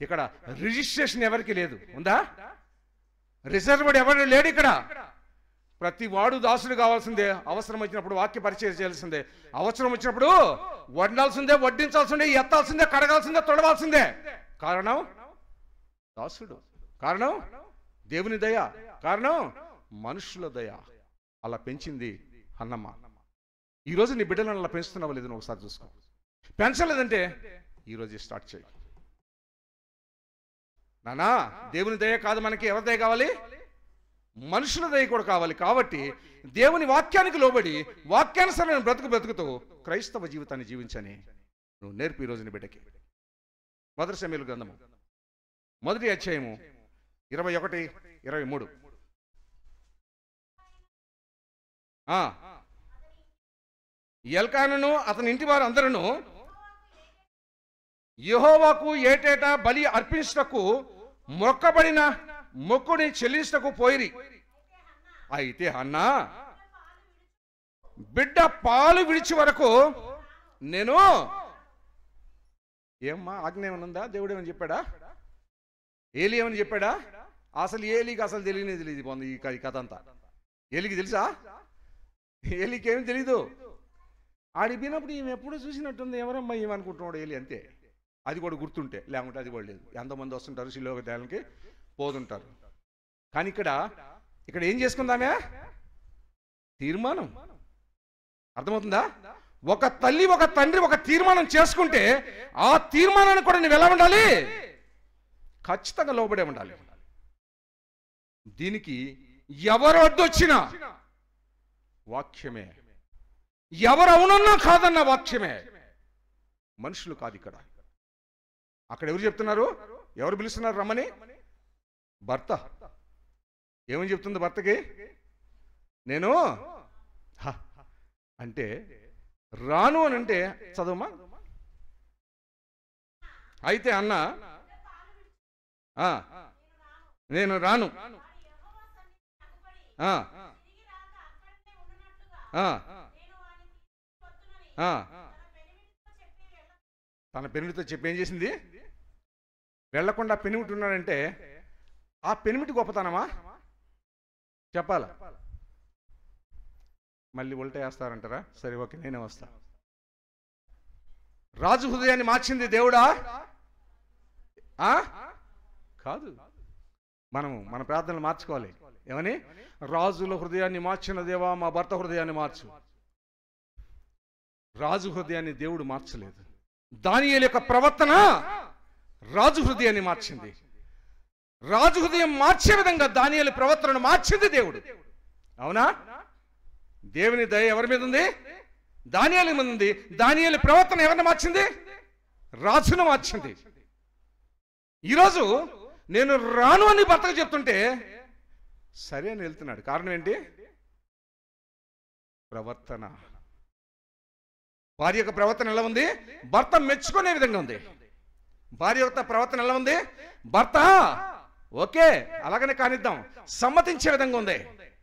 ఇక్కడ రిజిస్ట్రేషన్ ఎవరికి లేదు ఉందా రిజర్వ్డ్ ఎవరు లేడు ఇక్కడ ప్రతి వాడు దాసుడు కావాల్సిందే అవసరం వచ్చినప్పుడు వాక్య పరిచయం చేయాల్సిందే అవసరం వచ్చినప్పుడు వండాల్సిందే వడ్డించాల్సిందే ఎత్తాల్సిందే కడగాల్సిందే తొడవాల్సిందే కారణం దాసుడు కారణం దేవుని దయ కారణం మనుషుల దయ అలా పెంచింది అన్నమ్మ ఈరోజు నీ బిడ్డలను అలా పెంచుతున్నావా లేదని ఒకసారి చూసుకో పెంచలేదంటే ఈరోజు స్టార్ట్ చేయి నానా దేవుని దయ కాదు మనకి ఎవరి దయ కావాలి మనుషుల దయ కూడా కావాలి కాబట్టి దేవుని వాక్యానికి లోబడి వాక్యానుసరమైన బ్రతుకు బ్రతుకుతూ క్రైస్తవ జీవితాన్ని జీవించని నువ్వు నేర్పు ఈ రోజు నీ బిడ్డకి మొదటి సమయంలో గ్రంథము మొదటి అధ్యాయము ఇరవై ఒకటి ఇరవై మూడు ఎల్కానును అతని ఇంటి వారు అందరూ యెహోవాకు ఏటేటా బలి అర్పించటకు మొక్కబడిన మొక్కుని చెల్లించటకు పోయిరి అయితే అన్నా బిడ్డ పాలు విడిచి వరకు నేను ఏమ్మా ఆజ్ఞ ఏమైనా ఉందా దేవుడు ఏమని చెప్పాడా ఏలి ఏమని చెప్పాడా అసలు ఏలికి అసలు తెలియనే తెలియదు పోంది ఈ క- ఈ కథ అంతా ఏలికి తెలుసా ఏలికి ఏమి తెలీదు ఆడిపోయినప్పుడు ఈమె ఎప్పుడు చూసినట్టుంది ఎవరమ్మా ఈమె అనుకుంటున్నాడు ఏలి అంతే అది కూడా గుర్తుంటే లేకుంటే అది కూడా లేదు ఎంతమంది వస్తుంటారు శిలోక దేవాలకి పోతుంటారు కానీ ఇక్కడ ఇక్కడ ఏం చేసుకుందామే తీర్మానం అర్థమవుతుందా ఒక తల్లి ఒక తండ్రి ఒక తీర్మానం చేసుకుంటే ఆ తీర్మానాన్ని కూడా నువ్వు ఎలా ఉండాలి ఖచ్చితంగా లోబడే ఉండాలి దీనికి ఎవరు అడ్డొచ్చినా వాక్యమే ఎవరు అవునన్నా కాదన్న వాక్యమే మనుషులు కాదు ఇక్కడ అక్కడ ఎవరు చెప్తున్నారు ఎవరు పిలుస్తున్నారు రమ్మని భర్త ఏమని చెప్తుంది భర్తకి నేను హ, అంటే రాను అని అంటే చదవమా అయితే అన్న ఆ, నేను రాను ఆ, ఆ, ఆ. తన పెనిమిటితో చెప్పి ఏం చేసింది వెళ్లకుండా పెనిమిటి ఉన్నాడంటే ఆ పెనిమిటి గొప్పతనమా చెప్పాలా మళ్ళీ ఉల్టా వేస్తారంటారా సరే ఓకే నేనే వస్తా రాజు హృదయాన్ని మార్చింది దేవుడా ఆ కాదు మనము మన ప్రార్థనలు మార్చుకోవాలి ఏమని రాజుల హృదయాన్ని మార్చిన దేవా మా భర్త హృదయాన్ని మార్చు రాజు హృదయాన్ని దేవుడు మార్చలేదు దానియేలు యొక్క ప్రవర్తన రాజు హృదయాన్ని మార్చింది రాజు హృదయం మార్చే విధంగా దానియేలు ప్రవర్తనను మార్చింది దేవుడు అవునా దేవుని దయ ఎవరి మీద ఉంది దానియాల మీద ఉంది దానియాల ప్రవర్తన ఎవరిని మార్చింది రాజును మార్చింది ఈరోజు నేను రాను అని భర్తకు చెప్తుంటే సరే అని వెళ్తున్నాడు కారణం ఏంటి ప్రవర్తన భార్య యొక్క ప్రవర్తన ఎలా ఉంది భర్త మెచ్చుకునే విధంగా ఉంది భార్య యొక్క ప్రవర్తన ఎలా ఉంది భర్త ఓకే అలాగనే కానిద్దాం సమ్మతించే విధంగా ఉంది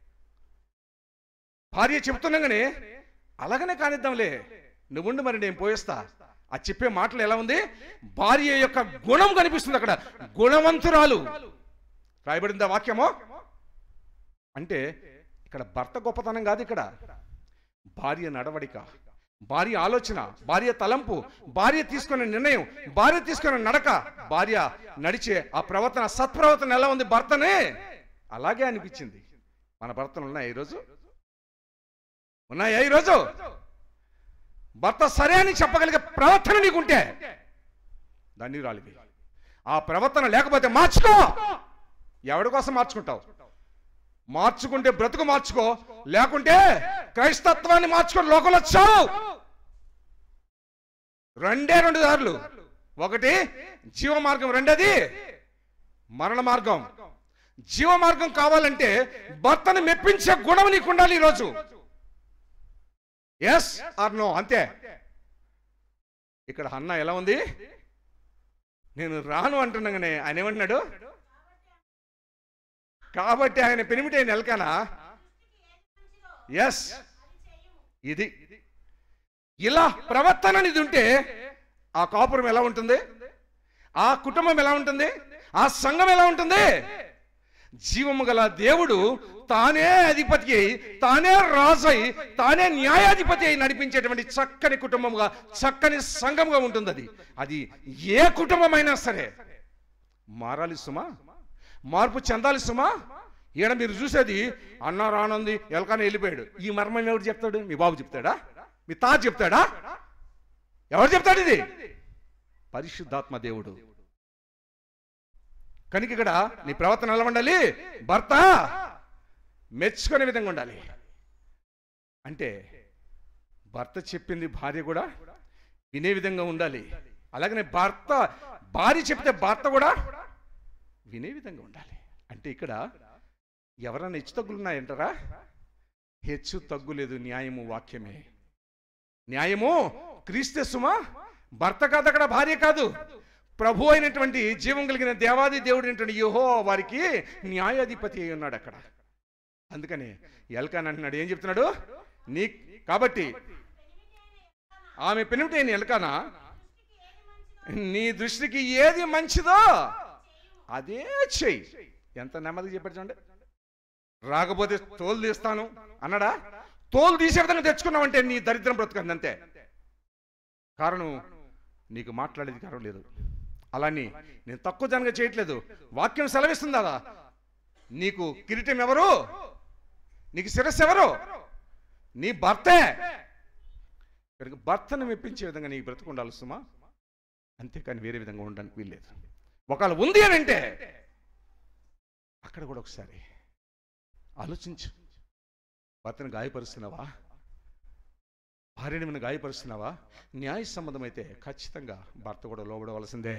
భార్య చెప్తున్నాగానే అలాగనే కానిద్దాంలే నువ్వుండి మరి నేను పోయేస్తా ఆ చెప్పే మాటలు ఎలా ఉంది భార్య యొక్క గుణం కనిపిస్తుంది అక్కడ గుణవంతురాలు రాయబడింది ఆ వాక్యమో అంటే ఇక్కడ భర్త గొప్పతనం కాదు ఇక్కడ భార్య నడవడిక భార్య ఆలోచన భార్య తలంపు భార్య తీసుకునే నిర్ణయం భార్య తీసుకునే నడక భార్య నడిచే ఆ ప్రవర్తన సత్ప్రవర్తన ఎలా ఉంది భర్తనే అలాగే అనిపించింది మన భర్తలు ఉన్నాయి ఈరోజు ఉన్నాయా ఈరోజు భర్త సరే అని చెప్పగలిగే ప్రవర్తన నీకుంటే దాన్ని రాలివి ఆ ప్రవర్తన లేకపోతే మార్చుకో ఎవడి కోసం మార్చుకుంటావు మార్చుకుంటే బ్రతుకు మార్చుకో లేకుంటే క్రైస్తత్వాన్ని మార్చుకొని లోకంలో చావు రెండే రెండు దారులు ఒకటి జీవ మార్గం రెండోది మరణ మార్గం జీవ మార్గం కావాలంటే భర్తను మెప్పించే గుణం నీకు ఉండాలి ఈరోజు ఎస్ ఆర్ నో అంతే ఇక్కడ అన్న ఎలా ఉంది నేను రాను అంటున్నాగానే ఆయన ఏమంటున్నాడు కాబట్టి ఆయన పెనిమిటి ఆయన ఎల్కానా ఎస్ ఇది ఇలా ప్రవర్తన అనేది ఉంటే ఆ కాపురం ఎలా ఉంటుంది ఆ కుటుంబం ఎలా ఉంటుంది ఆ సంఘం ఎలా ఉంటుంది జీవము గల దేవుడు తానే అధిపతి అయి తానే రాజు అయి తానే న్యాయాధిపతి అయి నడిపించేటువంటి చక్కని కుటుంబంగా చక్కని సంఘంగా ఉంటుంది అది అది ఏ కుటుంబమైనా సరే మారాలి సుమా మార్పు చెందాలి సుమా ఈడ మీరు చూసేది అన్న రానుంది ఎలకాన వెళ్ళిపోయాడు ఈ మర్మం ఎవరు చెప్తాడు మీ బాబు చెప్తాడా మీ తాత చెప్తాడా ఎవరు చెప్తాడు ఇది పరిశుద్ధాత్మ దేవుడు కనుక ఇక్కడ నీ ప్రవర్తన ఎలా ఉండాలి భర్త మెచ్చుకునే విధంగా ఉండాలి అంటే భర్త చెప్పింది భార్య కూడా వినే విధంగా ఉండాలి అలాగనే భర్త భార్య చెప్తే భర్త కూడా వినే విధంగా ఉండాలి అంటే ఇక్కడ ఎవరైనా హెచ్చు తగ్గులున్నాయంటారా హెచ్చు తగ్గులేదు న్యాయము వాక్యమే న్యాయము క్రీస్తే సుమా భర్త కాదు అక్కడ భార్య కాదు ప్రభు అయినటువంటి జీవం కలిగిన దేవాది దేవుడు అయినటువంటి యోహో వారికి న్యాయాధిపతి అయి ఉన్నాడు అక్కడ అందుకని ఎల్కాన్ అంటున్నాడు ఏం చెప్తున్నాడు నీ కాబట్టి ఆమె పెనుమిటైన ఎల్కానా నీ దృష్టికి ఏది మంచిదో అదే చెయ్యి ఎంత నెమ్మదిగా చెప్పాడు చూడండి రాకపోతే తోలు తీస్తాను అన్నాడా తోలు తీసే విధంగా తెచ్చుకున్నావంటే నీ దరిద్రం బ్రతుకుంది అంతే కారణం నీకు మాట్లాడేది కారణం లేదు అలాని నేను తక్కువ జనంగా చేయట్లేదు వాక్యం సెలవిస్తుంది కదా నీకు కిరీటం ఎవరు నీకు శిరస్సు ఎవరు నీ భర్తే కనుక భర్తను మెప్పించే విధంగా నీకు బ్రతుకు ఉండాలి సుమా అంతేకాని వేరే విధంగా ఉండడానికి వీల్లేదు ఒకవేళ ఉంది అని అంటే అక్కడ కూడా ఒకసారి ఆలోచించు భర్తను గాయపరుస్తున్నావా భార్యని మనం గాయపరుస్తున్నావా న్యాయ సంబంధం అయితే ఖచ్చితంగా భర్త కూడా లోబడవలసిందే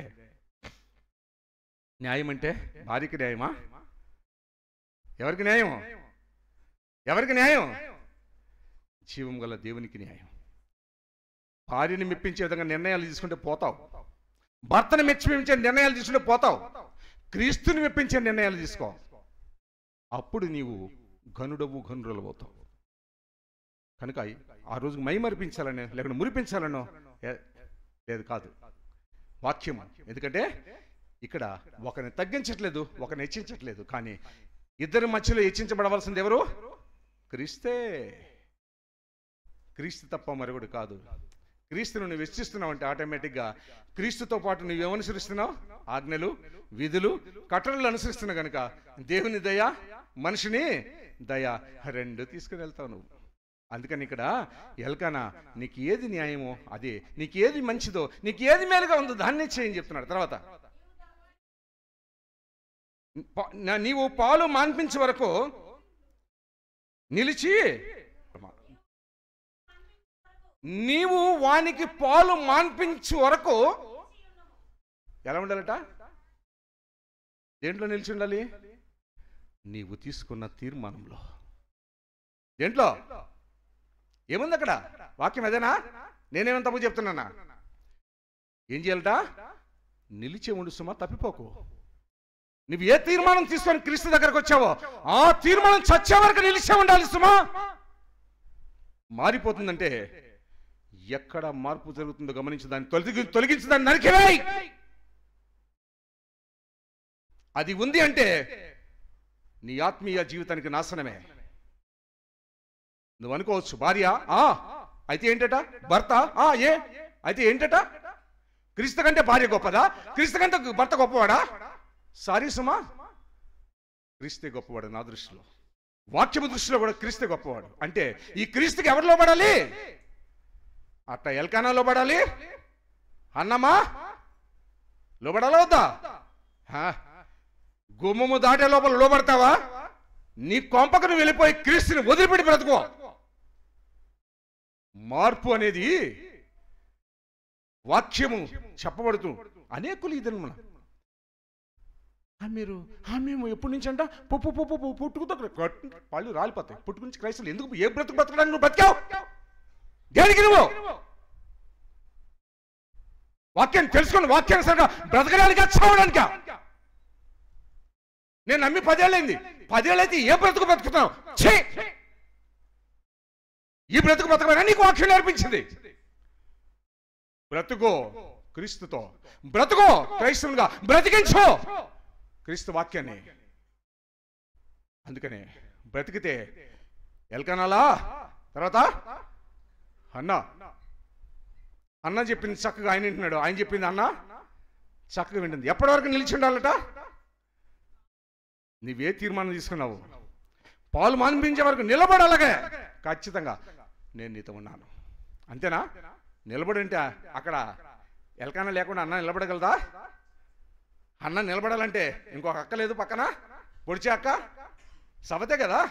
న్యాయం అంటే భార్యకి న్యాయమా ఎవరికి న్యాయం ఎవరికి న్యాయం జీవం గల దేవునికి న్యాయం భార్యని మెప్పించే విధంగా నిర్ణయాలు తీసుకుంటే పోతావు భర్తను మెప్పించే నిర్ణయాలు తీసుకుంటే పోతావు క్రీస్తుని మెప్పించే నిర్ణయాలు తీసుకో అప్పుడు నీవు ఘనుడవు ఘనురలు పోతావు కనుక ఆ రోజు మై మరిపించాలనో లేకుంటే మురిపించాలనో ఏ- లేదు కాదు వాక్యం ఎందుకంటే ఇక్కడ ఒకరిని తగ్గించట్లేదు ఒకరిని హెచ్చించట్లేదు కానీ ఇద్దరి మధ్యలో హెచ్చించబడవలసింది ఎవరు క్రీస్తే క్రీస్తు తప్ప మరొకడు కాదు క్రీస్తును నువ్వు వెచ్చిస్తున్నావు అంటే ఆటోమేటిక్గా క్రీస్తుతో పాటు నువ్వు ఏమనుసరిస్తున్నావు ఆజ్ఞలు విధులు కట్టడలు అనుసరిస్తున్నావు కనుక దేవుని దయ మనిషిని దయ రెండు తీసుకుని వెళ్తావు నువ్వు అందుకని ఇక్కడ ఎల్కనా నీకు ఏది న్యాయమో అదే నీకు ఏది మంచిదో నీకు ఏది మేలుగా ఉందో దాన్నే చేయని చెప్తున్నాడు తర్వాత పా- నా- నీవు పాలు మాన్పించే వరకు నిలిచి నీవు వానికి పాలు మాన్పించే వరకు ఎలా ఉండాలట దేంట్లో నిలిచి ఉండాలి నీవు తీసుకున్న తీర్మానంలో దేంట్లో ఏముంది అక్కడ వాక్యం అదేనా నేనేమో తప్పు చెప్తున్నానా ఏం చేయాలట నిలిచే ఉండు సుమా తప్పిపోకు నువ్వు ఏ తీర్మానం తీసుకొని క్రీస్తు దగ్గరకు వచ్చావో ఆ తీర్మానం చచ్చే వరకు నిలిచే ఉండాలి సుమా మారిపోతుందంటే ఎక్కడ మార్పు జరుగుతుందో గమనించి దాన్ని తొలగి తొలగించి దాన్ని నరికివేయ్ అది ఉంది అంటే నీ ఆత్మీయ జీవితానికి నాశనమే నువ్వు అనుకోవచ్చు భార్య ఆ అయితే ఏంటట భర్త ఆ ఏ అయితే ఏంటట క్రీస్తు కంటే భార్య గొప్పదా క్రీస్తు కంటే భర్త గొప్పవాడా సారీ సుమా క్రీస్తే గొప్పవాడు నా దృష్టిలో వాక్యము దృష్టిలో కూడా క్రీస్తే గొప్పవాడు అంటే ఈ క్రీస్తుకి ఎవరిలో పడాలి అట్ట ఎల్కానా లోబడాలి అన్నమా లోబడాలా వద్దా హా? గుమ్మము దాటే లోపల లోబడతావా నీ కొంపకు నువ్వు వెళ్ళిపోయి క్రీస్తుని వదిలిపెట్టి బ్రతుకో మార్పు అనేది వాక్యము చెప్పబడుతూ అనేకులు ఇది మీరు ఆ మేము ఎప్పటి నుంచి అంట పొప్పు పొప్పు పొప్పు పుట్టుకుతో పళ్ళు రాలిపోతాయి పుట్టుకుని క్రైస్తవులు ఎందుకు ఏ బ్రతుకు బ్రతకడానికి నువ్వు బతికావు దేనికి నువ్వు వాక్యం తెలుసుకొని వాక్యానుసారంగా బ్రతకడానికి చావడానికా నేను నమ్మి పదేళ్ళైంది పదేళ్ళైతే ఏ బ్రతుకు బ్రతుకుతున్నావు ఛీ! ఈ బ్రతుకు బ్రతకమైనా నీకు వాక్యం నేర్పించింది బ్రతుకో క్రీస్తుతో బ్రతుకో క్రైస్తవునిగా బ్రతికించు క్రీస్తు వాక్యాన్ని అందుకనే బ్రతికితే ఎల్కనాలా తర్వాత అన్న అన్న చెప్పింది చక్కగా ఆయన వింటున్నాడు ఆయన చెప్పింది అన్న చక్కగా వింటుంది ఎప్పటి వరకు నిలిచి ఉండాలట నీవే తీర్మానం తీసుకున్నావు పాలు మానిపించే వరకు నిలబడాలగే ఖచ్చితంగా నేను నీతో ఉన్నాను అంతేనా నిలబడంటే అక్కడ ఎలకాన లేకుండా అన్న నిలబడగలదా అన్న నిలబడాలంటే ఇంకొక అక్క లేదు పక్కన పొడిచే అక్క సవతే కదా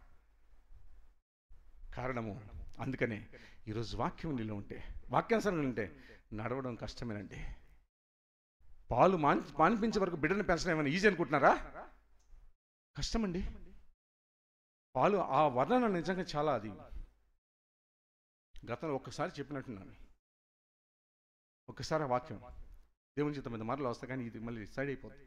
కారణము అందుకని ఈరోజు వాక్యం నీలో ఉంటే వాక్యానుసరణ ఉంటే నడవడం కష్టమేనండి పాలు మాన్ మానిపించే వరకు బిడ్డను పెంచడం ఏమైనా ఈజీ అనుకుంటున్నారా కష్టమండి పాలు ఆ వర్ణన నిజంగా చాలా అది గతంలో ఒక్కసారి చెప్పినట్టున్నాను ఒక్కసారి ఆ వాక్యం దేవుని చేత మీద మరలు వస్తా కానీ ఇది మళ్ళీ సైడ్ అయిపోతుంది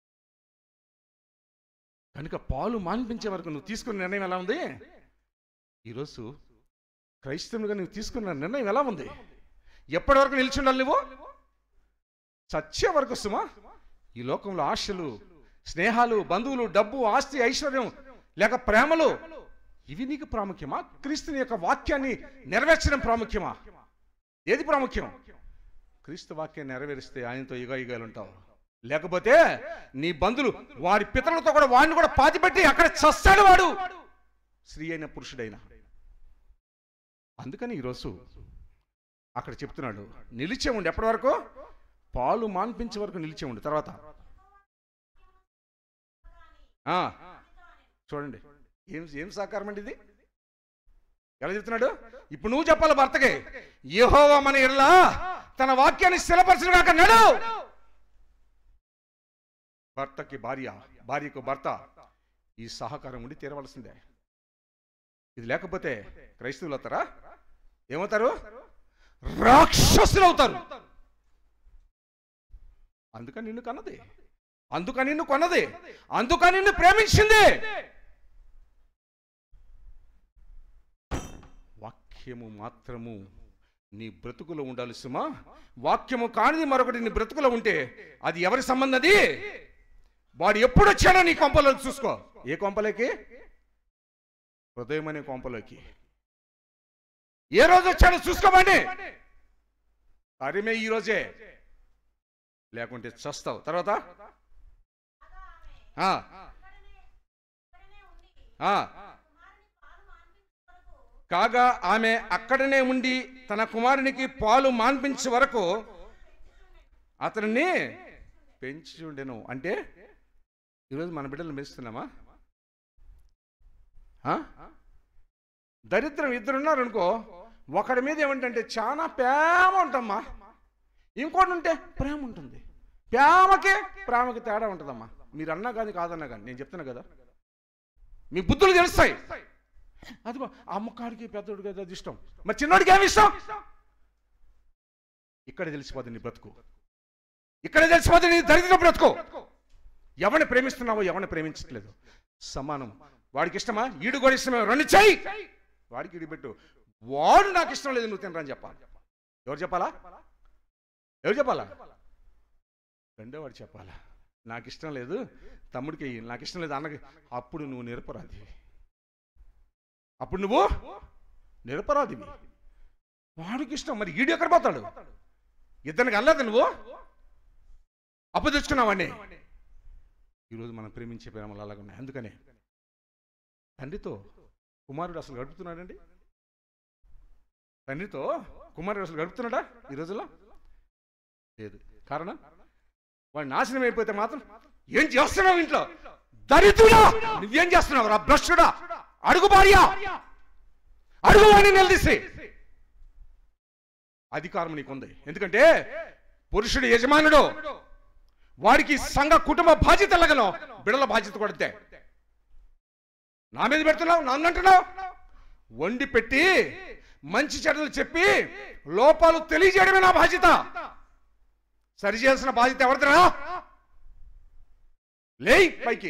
కనుక పాలు మాన్పించే వరకు నువ్వు తీసుకున్న నిర్ణయం ఎలా ఉంది ఈరోజు క్రైస్తవునిగా నువ్వు తీసుకున్న నిర్ణయం ఎలా ఉంది ఎప్పటి వరకు నిలిచి ఉండాలి నువ్వు చచ్చే వరకు సుమా ఈ లోకంలో ఆశలు స్నేహాలు బంధువులు డబ్బు ఆస్తి ఐశ్వర్యం లేక ప్రేమలు ఇవి నీకు ప్రాముఖ్యమా క్రీస్తుని యొక్క వాక్యాన్ని నెరవేర్చడం ప్రాముఖ్యమా ఏది ప్రాముఖ్యం క్రీస్తు వాక్యాన్ని నెరవేరిస్తే ఆయనతో యుగ యుగాలు ఉంటావు లేకపోతే నీ బంధులు వారి పితరులతో కూడా వాడిని కూడా పాతిపెట్టి అక్కడ చస్తాడు వాడు స్త్రీ అయిన పురుషుడైన అందుకని ఈరోజు అక్కడ చెప్తున్నాడు నిలిచే ఉండి ఎప్పటి వరకు పాలు మాన్పించే వరకు నిలిచే ఉండు తర్వాత ఆ, చూడండి ఏం ఏం సహకారం అండి ఇది ఎలా చెప్తున్నాడు ఇప్పుడు నువ్వు చెప్పాలి భర్తకి యెహోవా మన ఇళ్ళ తన వాక్యాన్ని స్థిరపరచను కాక నడు భర్తకి భార్య భార్యకు భర్త ఈ సహకారం ఉండి తీరవలసిందే ఇది లేకపోతే క్రైస్తవులు అవుతారా ఏమవుతారు రాక్షసులు అవుతారు అందుకని నిన్ను కన్నది అందుకని నిన్ను కొన్నది అందుకని నిన్ను ప్రేమించింది వాక్యము మాత్రము నీ బ్రతుకులో ఉండాలి సుమా వాక్యము కానిది మరొకటి నీ బ్రతుకులో ఉంటే అది ఎవరి సంబంధం అది వాడు ఎప్పుడు వచ్చాడో నీ కొంపలో చూసుకో ఏ కొంపలోకి హృదయం అనే కొంపలోకి ఏ రోజు వచ్చాడో చూసుకోమండి అరిమే ఈ రోజే లేకుంటే చస్తావు తర్వాత ఆ, ఆ. కాగా ఆమె అక్కడనే ఉండి తన కుమారునికి పాలు మాన్పించే వరకు అతనిని పెంచి ఉండెను అంటే ఈరోజు మన బిడ్డలు మెస్తున్నామా ఆ? దరిద్రం ఇద్దరు ఉన్నారు అనుకో ఒకడి మీద ఏమంటే చాలా ప్రేమ ఉంటమ్మా ఇంకోటి ఉంటే ప్రేమ ఉంటుంది ప్రేమకి ప్రేమకి తేడా ఉంటుందమ్మా మీరు అన్నా కానీ కాదన్నా కానీ నేను చెప్తున్నా కదా మీ బుద్ధులు తెలుస్తాయి అదిగో అమ్మకాడికి పెద్దోడికి అది ఇష్టం మరి చిన్నోడికి ఏమి ఇష్టం ఇక్కడ తెలిసిపోతుంది నీ బ్రతుకు ఇక్కడ తెలిసిపోతుంది నీ దరిద్ర బ్రతుకు ఎవరిని ప్రేమిస్తున్నావో ఎవరిని ప్రేమించట్లేదు సమానం వాడికి ఇష్టమా ఈడు కూడా ఇష్టమే రెండు చెయ్యి వాడికి ఇడి పెట్టు వాడు నాకు ఇష్టం లేదు నువ్వు తినరా అని చెప్పాలి ఎవరు చెప్పాలా ఎవరు చెప్పాలా రెండో వాడు చెప్పాలా నాకు ఇష్టం లేదు తమ్ముడికి వెయ్యి. నాకు ఇష్టం లేదు అన్నకి అప్పుడు నువ్వు నిరపరాధి అప్పుడు నువ్వు నిరపరాధివి వాడికి ఇష్టం మరి ఈడు ఎక్కడ పోతాడు ఇద్దరికి అనలేదు నువ్వు అప్పు తెచ్చుకున్నావాడిని ఈరోజు మనం ప్రేమించే ప్రేమలు అలాగ ఉన్నాయి అందుకనే తండ్రితో కుమారుడు అసలు గడుపుతున్నాడండి తండ్రితో కుమారుడు అసలు గడుపుతున్నాడా ఈ రోజుల్లో లేదు కారణం వాడు నాశనం అయిపోతే మాత్రం ఏం చేస్తున్నావు ఇంట్లో దరిద్రుడా నువ్వేం చేస్తున్నావు రా భ్రష్టుడా అడుగు భార్య అడుగు వాడిని నిలదీసి అధికారం నీకుంది ఎందుకంటే పురుషుడు యజమానుడు వాడికి సంఘ కుటుంబ బాధ్యత ఎలాగనో బిడల బాధ్యత కూడా అంతే నా మీద పెడుతున్నావు నన్ను అంటున్నావు వండి పెట్టి మంచి చెడ్డలు చెప్పి లోపాలు తెలియజేయడమే నా బాధ్యత సరి చేయాల్సిన బాధ్యత ఎవరిదిరా లేయ్ పైకి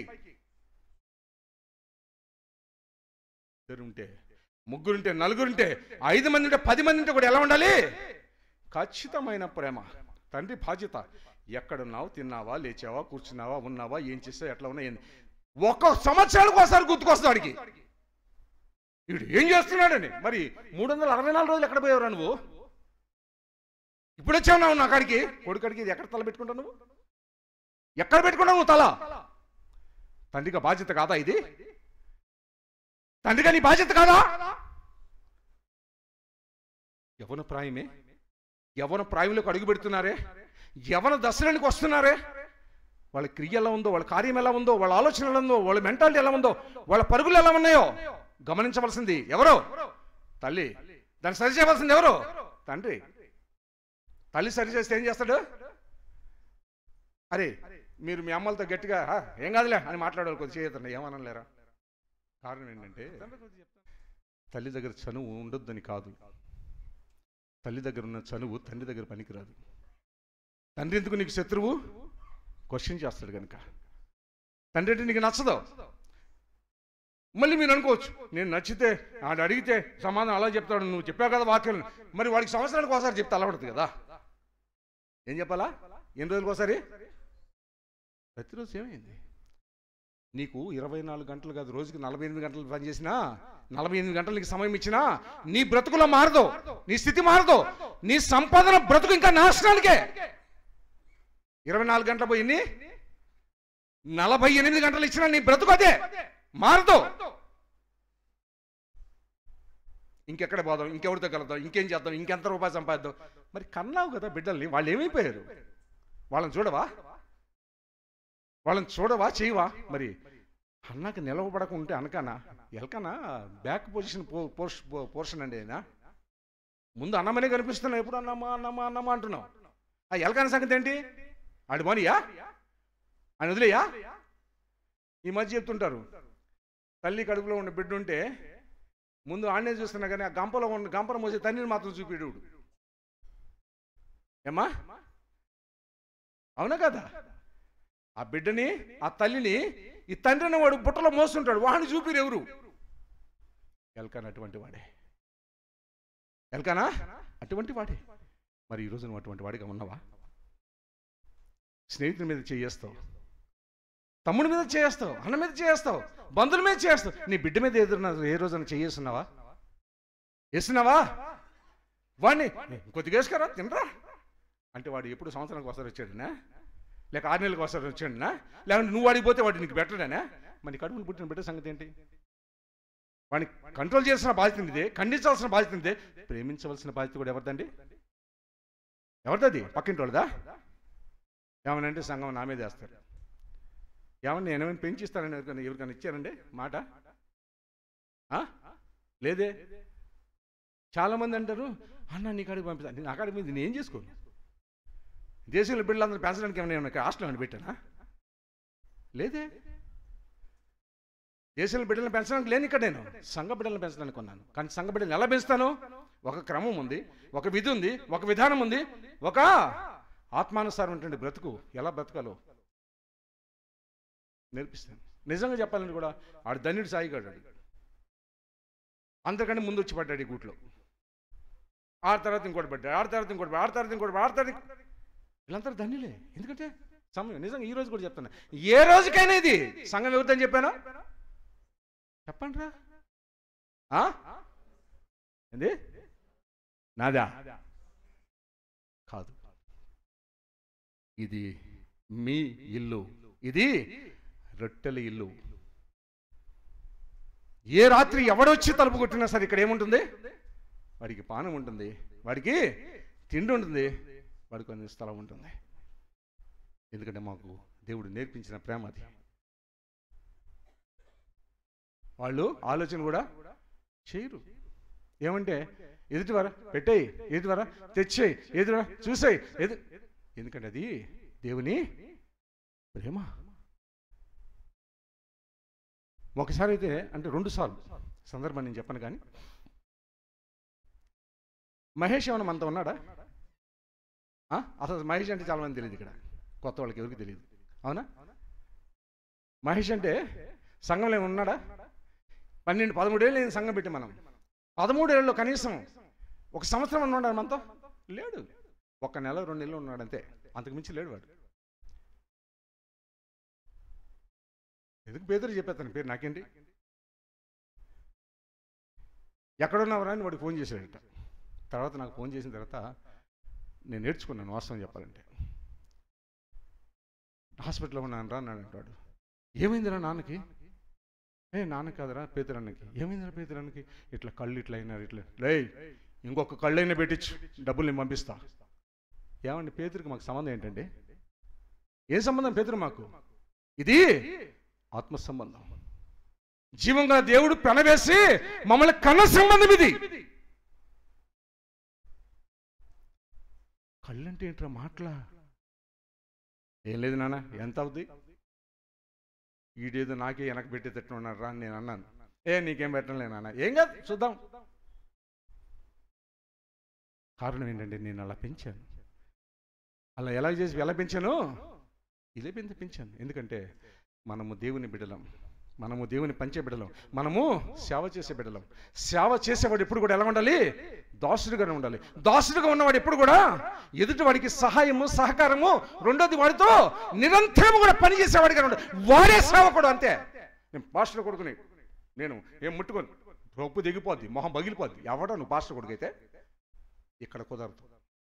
ఇద్దరుంటే ముగ్గురుంటే నలుగురుంటే ఐదు మంది ఉంటే పది మంది ఉంటే కూడా ఎలా ఉండాలి ఖచ్చితమైన ప్రేమ తండ్రి బాధ్యత ఎక్కడున్నావు తిన్నావా లేచావా కూర్చున్నావా ఉన్నావా ఏం చేస్తావు ఎట్లా ఉన్నా ఏంది ఒక సంవత్సరానికి ఒకసారి గుర్తుకొస్తావు వాడికి వీడు ఏం చేస్తున్నాడని మరి మూడు వందల అరవై నాలుగు రోజులు ఎక్కడ పోయావురా నువ్వు ఇప్పుడు వచ్చావు నా కాడికి కొడుకడికి ఇది ఎక్కడ తల పెట్టుకుంటావు నువ్వు ఎక్కడ పెట్టుకున్నావు నువ్వు తల తండ్రిగా బాధ్యత కాదా ఇది తండ్రిగా నీ బాధ్యత కాదా యవన ప్రాయమే యవన ప్రాయంలోకి అడుగు పెడుతున్నారే యవన దశలోనికి వస్తున్నారే వాళ్ళ క్రియ ఎలా ఉందో వాళ్ళ కార్యం ఎలా ఉందో వాళ్ళ ఆలోచన ఎలా ఉందో వాళ్ళ మెంటాలిటీ ఎలా ఉందో వాళ్ళ పరుగులు ఎలా ఉన్నాయో గమనించవలసింది ఎవరు తల్లి దాన్ని సరి చేయవలసింది ఎవరు తండ్రి తల్లి సరి చేస్తే ఏం చేస్తాడు అరే మీరు మీ అమ్మలతో గట్టిగా "ఆ, ఏం కాదులే అని మాట్లాడాలి కొద్ది చేయతండి ఏమనలేరా కారణం ఏంటంటే తల్లి దగ్గర చనువు ఉండొద్దని కాదు తల్లి దగ్గర ఉన్న చనువు తండ్రి దగ్గర పనికిరాదు తండ్రి ఎందుకు నీకు శత్రువు క్వశ్చన్ చేస్తాడు కనుక తండ్రి అంటే నీకు నచ్చదు మళ్ళీ మీరు అనుకోవచ్చు నేను నచ్చితే ఆడు అడిగితే సమాధానం అలా చెప్తాడు నువ్వు చెప్పావు కదా వాక్యం మరి వాడికి సంవత్సరానికి ఒకసారి చెప్తే అలవడదు కదా ఏం చెప్పాలా ఎన్ని రోజులకు ఒకసారి ప్రతిరోజు ఏమైంది నీకు ఇరవై నాలుగు గంటలు కాదు రోజుకి నలభై ఎనిమిది గంటలు పని చేసినా నలభై ఎనిమిది గంటలు నీకు సమయం ఇచ్చినా నీ బ్రతుకులో మారదు నీ స్థితి మారదు నీ సంపాదన బ్రతుకు ఇంకా నాశనానికే ఇరవై నాలుగు గంటలు పోయింది నలభై ఎనిమిది గంటలు ఇచ్చినా నీ బ్రతుకు అదే మారదు ఇంకెక్కడ పోదాం ఇంకెవరితో కలుద్దాం ఇంకేం చేద్దాం ఇంకెంత రూపాయలు సంపాదిద్దాం మరి కన్నావు కదా బిడ్డల్ని వాళ్ళు ఏమైపోయారు వాళ్ళని చూడవా వాళ్ళని చూడవా చేయవా మరి అన్నకి నిలవబడక ఉంటే అనకనా ఎలకనా బ్యాక్ పొజిషన్ పోర్ష్ పోర్షన్ అండి ఆయన ముందు అన్నమనే కనిపిస్తున్నావు ఎప్పుడు అన్నమా అన్నమా అన్నమా అంటున్నావు ఆ ఎలకన సంగతి ఏంటి ఆడి మనియా ఆయన వదిలేయా ఈ మధ్య చెప్తుంటారు తల్లి కడుపులో ఉన్న బిడ్డ ఉంటే ముందు ఆడనే చూస్తున్నా కానీ ఆ గంపలో ఉన్న గంపను మోసే తండ్రిని మాత్రం చూపిడు ఏమ్మా అవునా కదా ఆ బిడ్డని ఆ తల్లిని ఈ తండ్రిని వాడు బుట్టలో మోస్తుంటాడు వాడిని చూపిరు ఎవరు ఎల్కాన్ అటువంటి వాడే ఎల్కానా అటువంటి వాడే మరి ఈరోజు నువ్వు అటువంటి వాడిగా ఉన్నావా స్నేహితుల మీద చేయేస్తావు తమ్ముడి మీద చేస్తావు అన్న మీద చేస్తావు బంధువుల మీద చేస్తావు నీ బిడ్డ మీద ఎదురున్న ఏ రోజున చేస్తున్నావా వేస్తున్నావా వాడిని కొద్దిగా వేసుకరా తినరా అంటే వాడు ఎప్పుడు సంవత్సరానికి ఒకసారి వచ్చాడునా లేక ఆరు నెలలకు ఒకసారి వచ్చాడునా లేకుంటే నువ్వు వాడికి వాడు నీకు పెట్టడానా మరి కడుపులు పుట్టిన బిడ్డ సంగతి ఏంటి వాడిని కంట్రోల్ చేసిన బాధ్యత ఇదే ఖండించాల్సిన బాధ్యత ఇదే ప్రేమించవలసిన బాధ్యత కూడా ఎవరిదండి ఎవరిది పక్కింటి వాళ్ళదా ఏమనంటే సంఘం నా మీద వేస్తారు ఏమన్నా నేను ఏమైనా పెంచిస్తానని ఎవరికైనా ఎవరికైనా ఇచ్చారండి మాట ఆ? లేదే చాలామంది అంటారు అన్న నీ కాడికి పంపిస్తాను నా కాడికి మీద నేను ఏం చేసుకోను దేశంలో బిడ్డలందరూ పెంచడానికి ఏమైనా ఏమైనా హాస్టల్ ఏమైనా పెట్టానా లేదే దేశంలో బిడ్డలను పెంచడానికి లేని ఇక్కడ నేను సంఘ బిడ్డలను పెంచడానికి కొన్నాను కానీ సంఘ బిడ్డలను ఎలా పెంచుతాను ఒక క్రమం ఉంది ఒక విధి ఉంది ఒక విధానం ఉంది ఒక ఆత్మానుసారమైనటువంటి బ్రతుకు ఎలా బ్రతకాలో నేర్పిస్తాను నిజంగా చెప్పాలంటే కూడా ఆడు ధన్యుడు సాయిగాడు ఆడు. అంతకంటే ముందు వచ్చి పడ్డాడు ఈ గూట్లో ఆరు తర్వాత ఇంకోటి పడ్డాడు ఆరు తర్వాత ఇంకోటి పడ్డాడు, ఆరు తర్వాత ఇంకోటి పడ్డాడు, ఆరు తర్వాత ఇంకో- వీళ్ళంతా ధన్యులే ఎందుకంటే సమయం నిజంగా ఈ రోజు కూడా చెప్తాను ఏ రోజుకైనా ఇది సంఘం ఎవరిదని చెప్పానా చెప్పండి రా ఆ? ఏంది నాదా కాదు ఇది మీ ఇల్లు ఇది రొట్టెల ఇల్లు ఏ రాత్రి ఎవడొచ్చి తలుపు కొట్టినా సరే ఇక్కడ ఏముంటుంది వాడికి పానం ఉంటుంది వాడికి తిండి ఉంటుంది వాడికి కొన్ని స్థలం ఉంటుంది ఎందుకంటే మాకు దేవుడు నేర్పించిన ప్రేమ అది వాళ్ళు ఆలోచన కూడా చేయరు ఏమంటే ఎదుటివారా పెట్టేయి ఎదుటివారా తెచ్చేయి ఎదుటివారా చూసేయి ఎదు ఎందుకంటే అది దేవుని ప్రేమ ఒకసారి అయితే అంటే రెండు సార్లు సందర్భం నేను చెప్పను కానీ మహేష్ ఏమన్నా మనతో ఉన్నాడా ఆ? అసలు మహేష్ అంటే చాలా మంది తెలియదు ఇక్కడ కొత్త వాళ్ళకి ఎవరికి తెలియదు అవునా మహేష్ అంటే సంఘంలో ఏమైనా ఉన్నాడా పన్నెండు పదమూడేళ్ళు నేను సంఘం పెట్టి మనం పదమూడేళ్ళలో కనీసం ఒక సంవత్సరం అన్న ఉన్నాడు మనతో లేడు ఒక నెల రెండు నెలలు ఉన్నాడు అంతే అంతకు మించి లేడు వాడు ఎందుకు పేదరు చెప్పేస్తాను పేరు నాకేంటి ఎక్కడున్నావురా అని వాడికి ఫోన్ చేశాడట తర్వాత నాకు ఫోన్ చేసిన తర్వాత నేను నేర్చుకున్నాను వాస్తవం చెప్పాలంటే హాస్పిటల్లో ఉన్నాను రా అన్నాడు అంటాడు ఏమైందిరా నాన్నకి ఏ నాన్న కాదురా పేదరానికి ఏమైందిరా పేదరానికి ఇట్లా కళ్ళు ఇట్లా అయినారు ఇట్లా లేయ్ ఇంకొక కళ్ళైనా పెట్టించు డబ్బులు నేను పంపిస్తా ఏమండి పేదరికి మాకు సంబంధం ఏంటండి ఏ సంబంధం పేదరు మాకు ఇది ఆత్మ సంబంధం జీవం గల దేవుడు పెనవేసి మమ్మల్ని కన్న సంబంధం ఇది కళ్ళంటే ఏంట్రా మాటలా ఏం లేదు నాన్న ఎంత అవుద్ది ఈడేదో నాకే వెనక పెట్టేటట్టు ఉన్నాడు రా అని నేను అన్నాను ఏ నీకేం పెట్టలే నాన్న ఏం కాదు చూద్దాం కారణం ఏంటంటే నేను అలా పెంచాను అలా ఎలా చేసి ఎలా పెంచాను ఇదే పెంచి పెంచాను ఎందుకంటే మనము దేవుని బిడలం మనము దేవుని పంచే బిడలం మనము సేవ చేసే బిడలం సేవ చేసేవాడు ఎప్పుడు కూడా ఎలా ఉండాలి దాసుడిగానే ఉండాలి దాసుడిగా ఉన్నవాడు ఎప్పుడు కూడా ఎదుటి వాడికి సహాయము సహకారము రెండోది వాడితో నిరంతరం కూడా పని చేసేవాడిగా ఉండాలి వాడే సేవకుడు అంతే నేను పాస్టర్ కొడుకుని నేను ఏం ముట్టుకోను రొప్పు దిగిపోద్ది మొహం పగిలిపోద్ది ఎవడో నువ్వు పాస్టర్ కొడుకు అయితే ఇక్కడ కుదరదు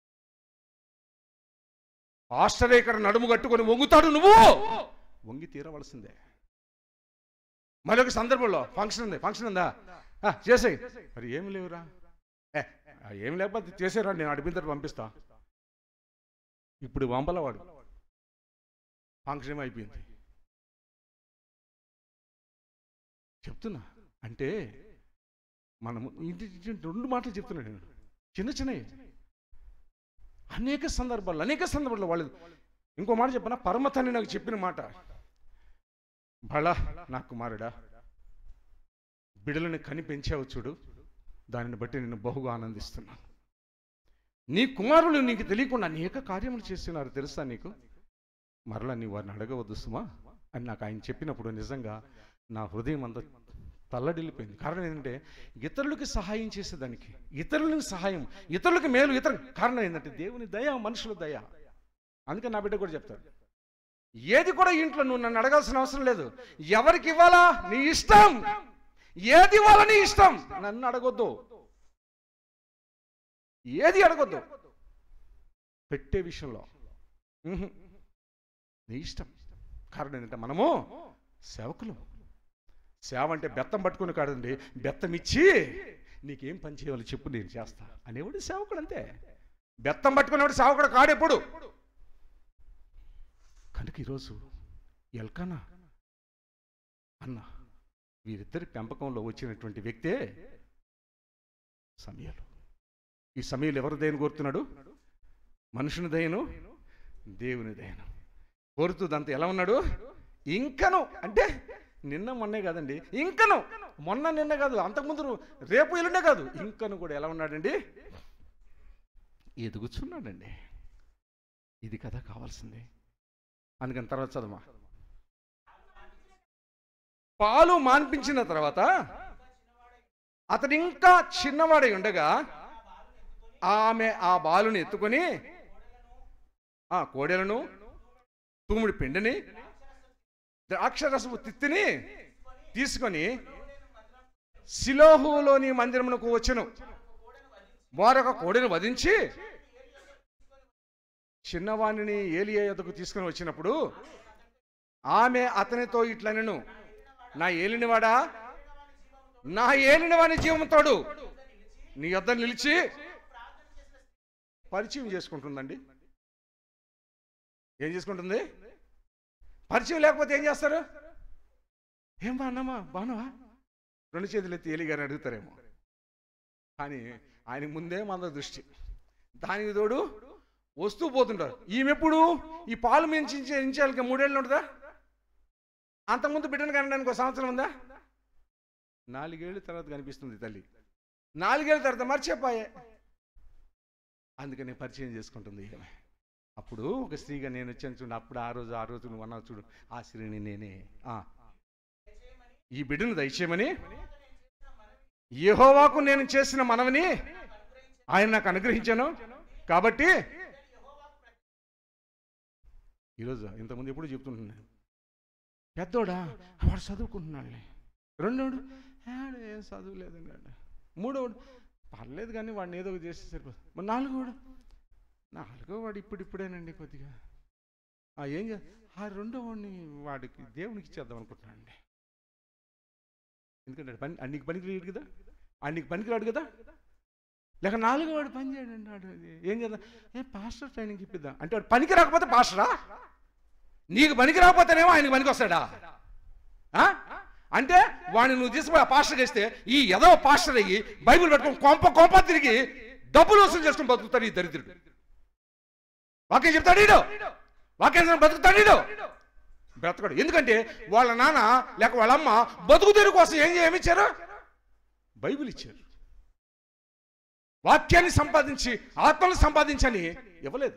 పాస్టరే ఇక్కడ నడుము కట్టుకొని వంగుతాడు నువ్వు వంగి తీరవలసిందే మరొక సందర్భంలో ఫంక్షన్ ఉంది ఫంక్షన్ ఉందా ఆ, చేసేయ్ మరి ఏమి లేవురా ఏ ఆ, ఏమి లేకపోతే చేసేరా నేను అడిగిన తర్వాత పంపిస్తా ఇప్పుడు వంపలవాడు ఫంక్షన్ ఏమో అయిపోయింది చెప్తున్నా అంటే మనము ఇది ఇది రెండు మాటలు చెప్తున్నా నేను చిన్న చిన్నవి అనేక సందర్భాల్లో అనేక సందర్భాల్లో వాళ్ళు ఇంకో మాట చెప్పనా పరమతని నాకు చెప్పిన మాట బళ నా కుమారుడా బిడలను కని పెంచావు చూడు దానిని బట్టి నేను బహుగా ఆనందిస్తున్నాను నీ కుమారులు నీకు తెలియకుండా అనేక కార్యములు చేస్తున్నారు తెలుసా నీకు మరలా నీ వారిని అడగవద్దు సుమా అని నాకు ఆయన చెప్పినప్పుడు నిజంగా నా హృదయం అంతా తల్లడిల్లిపోయింది కారణం ఏంటంటే ఇతరులకి సహాయం చేసేదానికి ఇతరులకు సహాయం ఇతరులకు మేలు ఇతర కారణం ఏంటంటే దేవుని దయ మనుషుల దయ అందుకే నా బిడ్డ కూడా చెప్తాడు ఏది కూడా ఇంట్లో నువ్వు నన్ను అడగాల్సిన అవసరం లేదు ఎవరికి ఇవ్వాలా నీ ఇష్టం ఏది ఇవ్వాలా నీ ఇష్టం నన్ను అడగొద్దు ఏది అడగొద్దు పెట్టే విషయంలో ఉహు. నీ ఇష్టం కారణం ఏంటంటే మనము సేవకులు సేవ అంటే బెత్తం పట్టుకుని కాదండి బెత్తం ఇచ్చి నీకేం పని చేయాలో చెప్పు నేను చేస్తా అనేవాడు సేవకుడు అంతే బెత్తం పట్టుకునేవాడు సేవకుడు కాడెప్పుడు కనుక ఈరోజు ఎల్కానా అన్న వీరిద్దరి పెంపకంలో వచ్చినటువంటి వ్యక్తే సమయాలు ఈ సమయంలో ఎవరు దయను కోరుతున్నాడు మనుషుని దయను దేవుని దయను కోరుతూ దాంతో ఎలా ఉన్నాడు ఇంకను అంటే నిన్న మొన్నే కాదండి ఇంకను మొన్న నిన్న కాదు అంతకుముందు రేపు ఎల్లుండే కాదు ఇంకను కూడా ఎలా ఉన్నాడండి ఎదుగుచున్నాడండి ఇది కదా కావాల్సింది అందుకని తర్వాత చదవమా పాలు మాన్పించిన తర్వాత అతడు ఇంకా చిన్నవాడై ఉండగా ఆమె ఆ బాలుని ఎత్తుకొని ఆ కోడెలను తూముడి పిండిని ద్రాక్షరసపు తిత్తిని తీసుకొని సిలోహులోని మందిరమునకు వచ్చెను వారొక కోడెను వధించి చిన్నవాణిని ఏలియా యొద్దకు తీసుకుని వచ్చినప్పుడు ఆమె అతనితో ఇట్లనెను నా ఏలినవాడా నా ఏలినవాని జీవంతోడు నీ యొద్ద నిలిచి పరిచయం చేసుకుంటుందండి ఏం చేసుకుంటుంది పరిచయం లేకపోతే ఏం చేస్తారు ఏం బాగున్నామా బాగున్నావా రెండు చేతులు ఎత్తి ఏలిగారు అడుగుతారేమో కానీ ఆయన ముందే మన దృష్టి దానికి తోడు వస్తూ పోతుంటారు ఈమెప్పుడు ఈ పాలు మించి ఇంచాలకి మూడేళ్ళు ఉంటుందా అంతకుముందు బిడ్డను కనడానికి ఒక సంవత్సరం ఉందా నాలుగేళ్ళ తర్వాత కనిపిస్తుంది తల్లి నాలుగేళ్ళ తర్వాత మర్చిపోయే అందుకని పరిచయం చేసుకుంటుంది ఈమె అప్పుడు ఒక స్త్రీగా నేను వచ్చాను చూడు అప్పుడు ఆ రోజు ఆ రోజు నువ్వు అన్నావు చూడు ఆ స్త్రీని నేనే ఆ. ఈ బిడ్డను దయచేయమని యెహోవాకు నేను చేసిన మనవిని ఆయన నాకు అనుగ్రహించాను కాబట్టి ఈరోజు ఇంతకుముందు ఎప్పుడు చెప్తుంటున్నాను పెద్దోడా వాడు చదువుకుంటున్నాడులే రెండోడు "ఆడు ఏం చదువు లేదండి మూడోడు పర్లేదు కానీ వాడిని ఏదో ఒకటి చేస్తే సరిపోతుంది మరి నాలుగోడు నాలుగో వాడు ఇప్పుడిప్పుడేనండి కొద్దిగా ఆ ఏం చే ఆ రెండో వాడిని వాడికి దేవునికి ఇచ్చేద్దాం అనుకుంటున్నానండి ఎందుకంటే పని అన్నికి పనికి రాడు కదా అన్నికి పనికి రాడు కదా లేక నాలుగో వాడు పని చేయడండి వాడు అది ఏం చేద్దాం ఏ పాస్టర్ ట్రైనింగ్ ఇప్పిద్దాం అంటే వాడు పనికి రాకపోతే పాస్టరా నీకు పనికి రాకపోతేనేమో ఆయనకి పనికి వస్తాడా ఆ? అంటే వాడిని నువ్వు తీసుకుపోయి ఆ పాస్టర్ చేస్తే ఈ ఎదవ పాస్టర్ అయ్యి బైబిల్ పెట్టుకొని కొంప కొంప తిరిగి డబ్బులు వసూలు చేసుకుని బతుకుతాడు ఈ దరిద్రుడు వాక్యం చెప్తాడు ఈడు వాక్యం బతుకుతాడు ఈడు బ్రతకడు ఎందుకంటే వాళ్ళ నాన్న లేక వాళ్ళ అమ్మ బతుకు తెరువు కోసం ఏం ఏమి ఇచ్చారు బైబిల్ ఇచ్చారు వాక్యాన్ని సంపాదించి ఆత్మను సంపాదించని ఇవ్వలేదు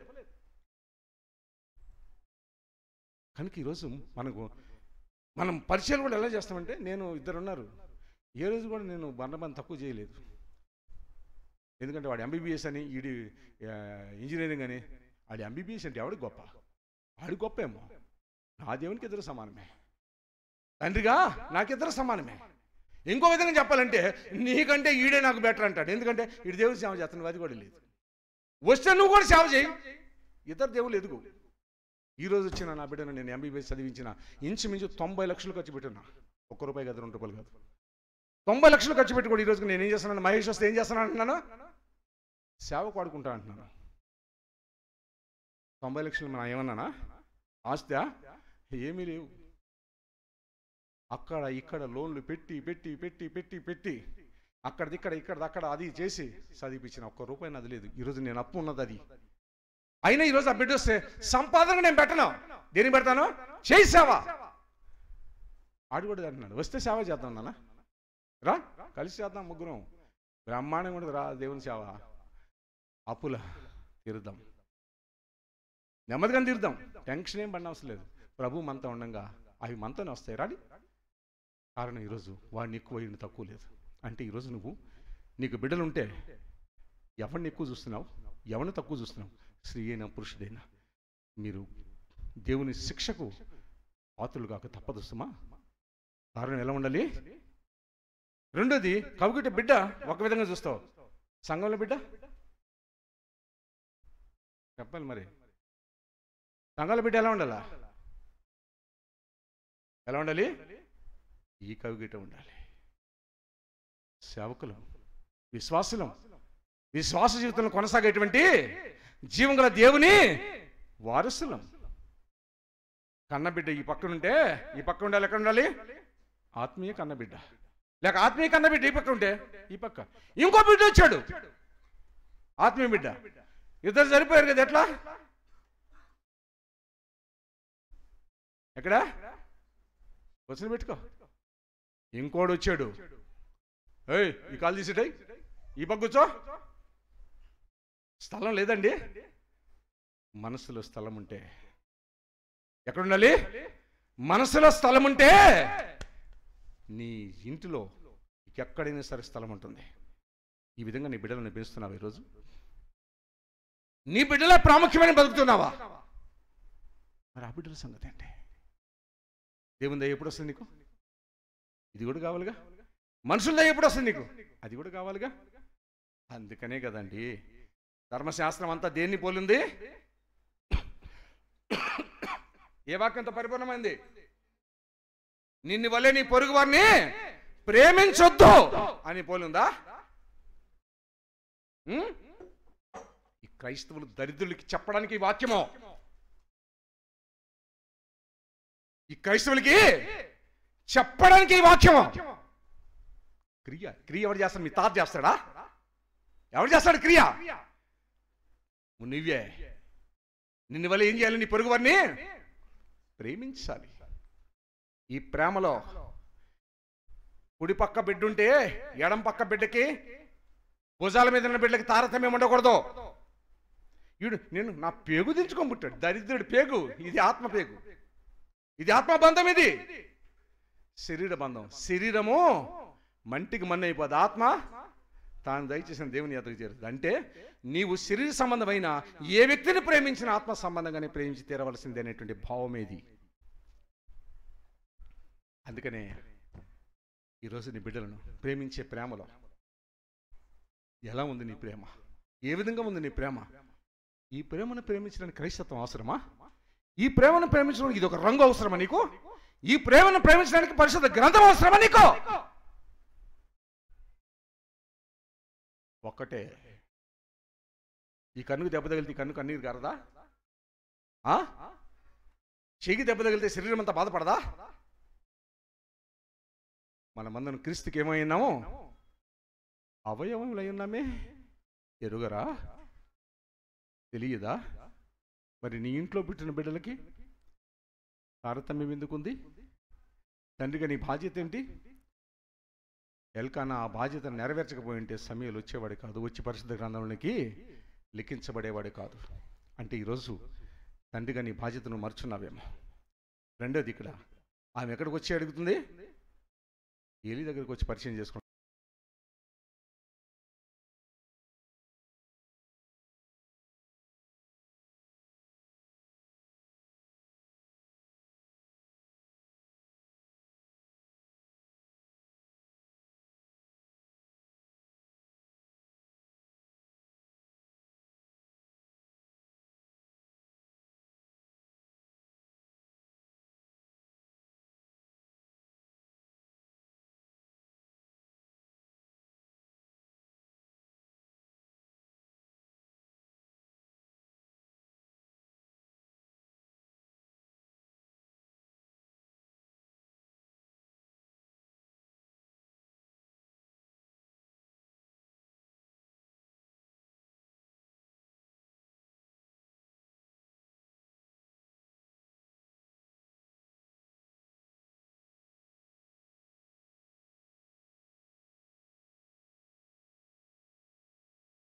కనుక ఈరోజు మనకు మనం పరిచయాలు కూడా ఎలా చేస్తామంటే నేను ఇద్దరు ఉన్నారు ఏ రోజు కూడా నేను బండబంది తక్కువ చేయలేదు ఎందుకంటే వాడు ఎంబీబీఎస్ అని ఈడి ఆ, ఇంజనీరింగ్ అని ఆడి ఎంబీబీఎస్ అంటే ఎవడు గొప్ప ఆడి గొప్ప ఏమో నా దేవునికి ఇద్దరు సమానమే తండ్రిగా నాకిద్దరు సమానమే ఇంకో విధంగా చెప్పాలంటే నీకంటే ఈడే నాకు బెటర్ అంటాడు ఎందుకంటే ఈడు దేవుడు సేవ చేస్తాను అది కూడా లేదు వస్తే నువ్వు కూడా సేవ చేయి ఇద్దరు దేవుళ్ళు ఎదుగు ఈ రోజు వచ్చిన నా బిడ్డను నేను ఎంబీబీఎస్ చదివించిన ఇంచుమించు తొంభై లక్షలు ఖర్చు పెట్టున్నా ఒక్క రూపాయి కాదు రెండు రూపాయలు కాదు తొంభై లక్షలు ఖర్చు పెట్టి కూడా ఈ రోజు నేను ఏం చేస్తున్నాను మహేష్ వస్తే ఏం చేస్తాను అంటున్నాను సేవకు వాడుకుంటా అంటున్నాను తొంభై లక్షలు మనం ఏమన్నానా ఆస్తా ఏమీ లేవు అక్కడ ఇక్కడ లోన్లు పెట్టి పెట్టి పెట్టి పెట్టి పెట్టి అక్కడిది ఇక్కడ ఇక్కడది అక్కడ అది చేసి చదివిపించిన ఒక్క రూపాయి అది లేదు ఈరోజు నేను అప్పు ఉన్నది అది అయినా ఈరోజు ఆ బిడ్డ వస్తే సంపాదన నేను పెట్టను దేని పెడతాను చేయి సేవ ఆడు కూడా అంటున్నాడు వస్తే సేవ చేద్దాం నాన్న రా కలిసి చేద్దాం ముగ్గురం బ్రహ్మాండంగా ఉండదు రా దేవుని సేవ అప్పుల తీరుద్దాం నెమ్మదిగా తీరుద్దాం టెన్షన్ ఏం పడిన అవసరం లేదు ప్రభు మనతో ఉండగా అవి మనతోనే వస్తాయి రాడి కారణం ఈరోజు వాడిని ఎక్కువ ఈయన తక్కువ లేదు అంటే ఈరోజు నువ్వు నీకు బిడ్డలు ఉంటే ఎవరిని ఎక్కువ చూస్తున్నావు ఎవరిని తక్కువ చూస్తున్నావు స్త్రీ అయినా పురుషుడైనా మీరు దేవుని శిక్షకు పాత్రలు కాక తప్పదు సుమా కారణం ఎలా ఉండాలి రెండోది కవుగిట బిడ్డ ఒక విధంగా చూస్తావు సంఘంలో బిడ్డ చెప్పాలి మరి సంఘంలో బిడ్డ ఎలా ఉండాలా ఎలా ఉండాలి ఈ కవిగిట ఉండాలి సేవకులం విశ్వాసులం విశ్వాస జీవితంలో కొనసాగేటువంటి జీవం గల దేవుని వారసులం కన్నబిడ్డ ఈ పక్కన ఉంటే ఈ పక్క ఉండాలి ఎక్కడ ఉండాలి ఆత్మీయ కన్నబిడ్డ లేక ఆత్మీయ కన్నబిడ్డ ఈ పక్క ఉంటే ఈ పక్క ఇంకో బిడ్డ వచ్చాడు ఆత్మీయ బిడ్డ ఇద్దరు సరిపోయారు కదా ఎట్లా ఎక్కడ వచ్చిన పెట్టుకో ఇంకోడు వచ్చాడు ఏయ్ ఈ కాలు తీసేటై ఈ పక్క కూర్చో స్థలం లేదండి మనసులో స్థలం ఉంటే ఎక్కడ ఉండాలి మనసులో స్థలం ఉంటే నీ ఇంటిలో ఎక్కడైనా సరే స్థలం ఉంటుంది ఈ విధంగా నీ బిడ్డలను పెంచుతున్నావా ఈరోజు నీ బిడ్డలే ప్రాముఖ్యమైన బతుకుతున్నావా మరి ఆ బిడ్డల సంగతి ఏంటి దేవుని దయ ఎప్పుడు వస్తుంది నీకు ఇది కూడా కావాలిగా మనుషుల దయ ఎప్పుడు వస్తుంది నీకు అది కూడా కావాలిగా అందుకనే కదండి ధర్మశాస్త్రం అంతా దేన్ని పోలింది ఏ వాక్యంతో పరిపూర్ణమైంది నిన్ను వల్లే నీ పొరుగు వారిని ప్రేమించొద్దు అని పోలిందా ఉం? ఈ క్రైస్తవులు దరిద్రులకి చెప్పడానికి ఈ వాక్యము ఈ క్రైస్తవులకి చెప్పడానికి ఈ వాక్యము క్రియ క్రియ ఎవరు చేస్తాడు మీ తాత చేస్తాడా ఎవరు చేస్తాడు క్రియ నువ్వే నిన్ను వల్ల ఏం చేయాలి నీ పొరుగు వారిని ప్రేమించాలి ఈ ప్రేమలో కుడి పక్క బిడ్డ ఉంటే ఎడం పక్క బిడ్డకి భుజాల మీద ఉన్న బిడ్డకి తారతమ్యం ఉండకూడదు ఈడు నేను నా పేగు దించుకొని పుట్టాడు దరిద్రుడు పేగు ఇది ఆత్మ పేగు ఇది ఆత్మ బంధం ఇది శరీర బంధం శరీరము మంటికి మన్ను అయిపోదు ఆత్మ తాను దయచేసిన దేవుని ఎదుగు చేరుతుంది అంటే నీవు శరీర సంబంధమైన ఏ వ్యక్తిని ప్రేమించిన ఆత్మ సంబంధంగానే ప్రేమించి తీరవలసిందే అనేటువంటి భావం ఏది అందుకనే ఈరోజు నీ బిడ్డలను ప్రేమించే ప్రేమలో ఎలా ఉంది నీ ప్రేమ ఏ విధంగా ఉంది నీ ప్రేమ ఈ ప్రేమను ప్రేమించడానికి క్రైస్తత్వం అవసరమా ఈ ప్రేమను ప్రేమించడానికి ఇది ఒక రంగు అవసరమా నీకు ఈ ప్రేమను ప్రేమించడానికి పరిశుద్ధ గ్రంథం అవసరమా నీకు ఒక్కటే ఈ కన్నుకు దెబ్బ తగిలితే ఈ కన్ను కన్నీరు గారదా ఆ? చెయ్యికి దెబ్బ తగిలితే శరీరం అంతా బాధపడదా మనమందరం క్రీస్తుకి ఏమైనాము అవయవములై ఉన్నామే ఎరుగరా తెలియదా మరి నీ ఇంట్లో పుట్టిన బిడ్డలకి తారతమ్యం ఎందుకుంది తండ్రిగా నీ బాధ్యత ఏంటి ఎల్కానా ఆ బాధ్యతను నెరవేర్చకపోయి ఉంటే సమయాలు వచ్చేవాడు కాదు వచ్చి పరిశుద్ధ గ్రంథంలోకి లిఖించబడేవాడు కాదు అంటే ఈరోజు తండ్రిగా నీ బాధ్యతను మర్చున్నావేమో రెండోది ఇక్కడ ఆమె ఎక్కడికి వచ్చి అడుగుతుంది ఏలి దగ్గరికి వచ్చి పరిచయం చేసుకుంటుంది